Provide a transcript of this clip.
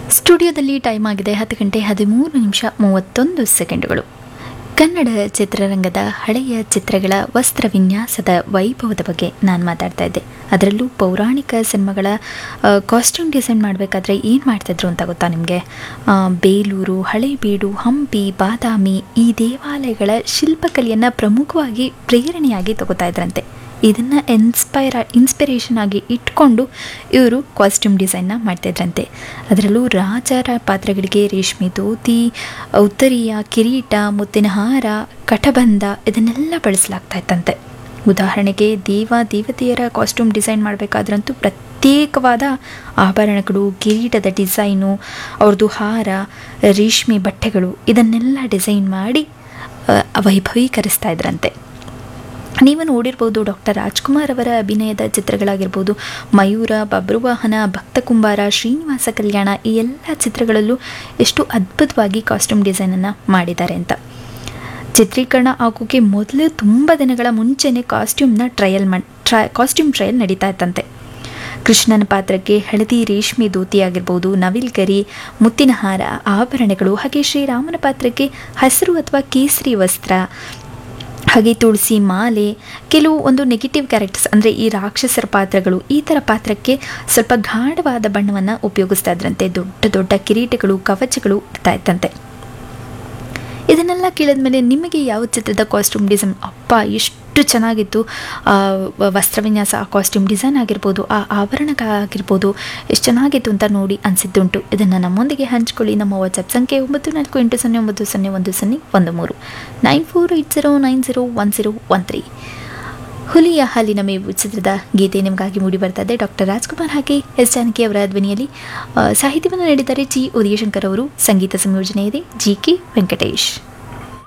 ಸ್ಟುಡಿಯೋದಲ್ಲಿ ಟೈಮ್ ಆಗಿದೆ ಹತ್ತು ಗಂಟೆ ಹದಿಮೂರು ನಿಮಿಷ ಮೂವತ್ತೊಂದು ಸೆಕೆಂಡುಗಳು ಕನ್ನಡ ಚಿತ್ರರಂಗದ ಹಳೆಯ ಚಿತ್ರಗಳ ವಸ್ತ್ರ ವಿನ್ಯಾಸದ ವೈಭವದ ಬಗ್ಗೆ ನಾನು ಮಾತಾಡ್ತಾ ಇದ್ದೆ ಅದರಲ್ಲೂ ಪೌರಾಣಿಕ ಸಿನಿಮಾಗಳ ಕಾಸ್ಟ್ಯೂಮ್ ಡಿಸೈನ್ ಮಾಡಬೇಕಾದ್ರೆ ಏನು ಮಾಡ್ತಿದ್ರು ಅಂತ ಗೊತ್ತಾ ನಿಮಗೆ ಬೇಲೂರು ಹಳೇಬೀಡು ಹಂಪಿ ಬಾದಾಮಿ ಈ ದೇವಾಲಯಗಳ ಶಿಲ್ಪಕಲೆಯನ್ನು ಪ್ರಮುಖವಾಗಿ ಪ್ರೇರಣೆಯಾಗಿ ತಗೋತಾ ಇದ್ರಂತೆ ಇದನ್ನು ಇನ್ಸ್ಪೈರ್ ಇನ್ಸ್ಪಿರೇಷನ್ ಆಗಿ ಇಟ್ಕೊಂಡು ಇವರು ಕಾಸ್ಟ್ಯೂಮ್ ಡಿಸೈನ್ನ ಮಾಡ್ತಾಯಿದ್ರಂತೆ ಅದರಲ್ಲೂ ರಾಜರ ಪಾತ್ರಗಳಿಗೆ ರೇಷ್ಮೆ ಧೋತಿ ಉತ್ತರೀಯ ಕಿರೀಟ ಮುತ್ತಿನ ಹಾರ ಕಟಬಂಧ ಇದನ್ನೆಲ್ಲ ಬಳಸಲಾಗ್ತಾ ಇತ್ತಂತೆ ಉದಾಹರಣೆಗೆ ದೇವ ದೇವತೆಯರ ಕಾಸ್ಟ್ಯೂಮ್ ಡಿಸೈನ್ ಮಾಡಬೇಕಾದ್ರಂತೂ ಪ್ರತ್ಯೇಕವಾದ ಆಭರಣಗಳು ಕಿರೀಟದ ಡಿಸೈನು ಅವ್ರದ್ದು ಹಾರ ರೇಷ್ಮೆ ಬಟ್ಟೆಗಳು ಇದನ್ನೆಲ್ಲ ಡಿಸೈನ್ ಮಾಡಿ ಆ, ವೈಭವೀಕರಿಸ್ತಾ ಇದ್ರಂತೆ ನೀವು ನೋಡಿರ್ಬೋದು ಡಾಕ್ಟರ್ ರಾಜ್ಕುಮಾರ್ ಅವರ ಅಭಿನಯದ ಚಿತ್ರಗಳಾಗಿರ್ಬೋದು ಮಯೂರ ಬಬ್ರುವಾಹನ ಭಕ್ತ ಕುಂಬಾರ ಶ್ರೀನಿವಾಸ ಕಲ್ಯಾಣ ಈ ಎಲ್ಲ ಚಿತ್ರಗಳಲ್ಲೂ ಎಷ್ಟು ಅದ್ಭುತವಾಗಿ ಕಾಸ್ಟ್ಯೂಮ್ ಡಿಸೈನನ್ನು ಮಾಡಿದ್ದಾರೆ ಅಂತ ಚಿತ್ರೀಕರಣ ಆಗೋಕ್ಕೆ ಮೊದಲು ತುಂಬ ದಿನಗಳ ಮುಂಚೆನೇ ಕಾಸ್ಟ್ಯೂಮ್ನ ಟ್ರಯಲ್ ಮಾಡಿ ಟ್ರೈ ಕಾಸ್ಟ್ಯೂಮ್ ಟ್ರಯಲ್ ನಡೀತಾ ಇತ್ತಂತೆ ಕೃಷ್ಣನ ಪಾತ್ರಕ್ಕೆ ಹಳದಿ ರೇಷ್ಮೆ ಧೋತಿ ಆಗಿರ್ಬೋದು ನವಿಲ್ಗರಿ ಮುತ್ತಿನ ಹಾರ ಆಭರಣಗಳು ಹಾಗೆ ಶ್ರೀರಾಮನ ಪಾತ್ರಕ್ಕೆ ಹಸಿರು ಅಥವಾ ಕೇಸರಿ ವಸ್ತ್ರ ಹಾಗೆ ತುಳಸಿ ಮಾಲೆ ಕೆಲವು ಒಂದು ನೆಗೆಟಿವ್ ಕ್ಯಾರೆಕ್ಟರ್ಸ್ ಅಂದರೆ ಈ ರಾಕ್ಷಸರ ಪಾತ್ರಗಳು ಈ ಥರ ಪಾತ್ರಕ್ಕೆ ಸ್ವಲ್ಪ ಗಾಢವಾದ ಬಣ್ಣವನ್ನು ಉಪಯೋಗಿಸ್ತಾ ಇದ್ರಂತೆ ದೊಡ್ಡ ದೊಡ್ಡ ಕಿರೀಟಗಳು ಕವಚಗಳು ಇರ್ತಾ ಇತ್ತಂತೆ ಇದನ್ನೆಲ್ಲ ಕೇಳಿದ ಮೇಲೆ ನಿಮಗೆ ಯಾವ ಚಿತ್ರದ ಕಾಸ್ಟ್ಯೂಮ್ ಡಿಸೈನ್ ಅಪ್ಪ ಎಷ್ಟು ಚೆನ್ನಾಗಿತ್ತು ಆ ವ- ವಸ್ತ್ರ ವಿನ್ಯಾಸ ಆ ಕಾಸ್ಟ್ಯೂಮ್ ಡಿಸೈನ್ ಆಗಿರ್ಬೋದು ಆ ಆಭರಣ ಆಗಿರ್ಬೋದು ಎಷ್ಟು ಚೆನ್ನಾಗಿತ್ತು ಅಂತ ನೋಡಿ ಅನಿಸಿದ್ದುಂಟು ಇದನ್ನು ನಮ್ಮೊಂದಿಗೆ ಹಂಚ್ಕೊಳ್ಳಿ ನಮ್ಮ ವಾಟ್ಸಪ್ ಸಂಖ್ಯೆ ಒಂಬತ್ತು ನಾಲ್ಕು ಎಂಟು ಸೊನ್ನೆ ಒಂಬತ್ತು ಸೊನ್ನೆ ಒಂದು ಸೊನ್ನೆ ಒಂದು ಮೂರು nine four eight zero nine zero one zero one three ಹುಲಿಯ ಹಾಲಿನ ಮೇವು ಚಿತ್ರದ ಗೀತೆ ನಿಮಗಾಗಿ ಮೂಡಿ ಬರ್ತಾ ಇದೆ ಡಾಕ್ಟರ್ ರಾಜ್ಕುಮಾರ್ ಹಾಗೆ ಎಸ್ ಜಾನಕಿ ಅವರ ಧ್ವನಿಯಲ್ಲಿ ಆ, ಸಾಹಿತ್ಯವನ್ನು ನೀಡಿದ್ದಾರೆ ಜಿ ಉದಯಶಂಕರ್ ಅವರು ಸಂಗೀತ ಸಂಯೋಜನೆ ಇದೆ ಜಿ ಕೆ ವೆಂಕಟೇಶ್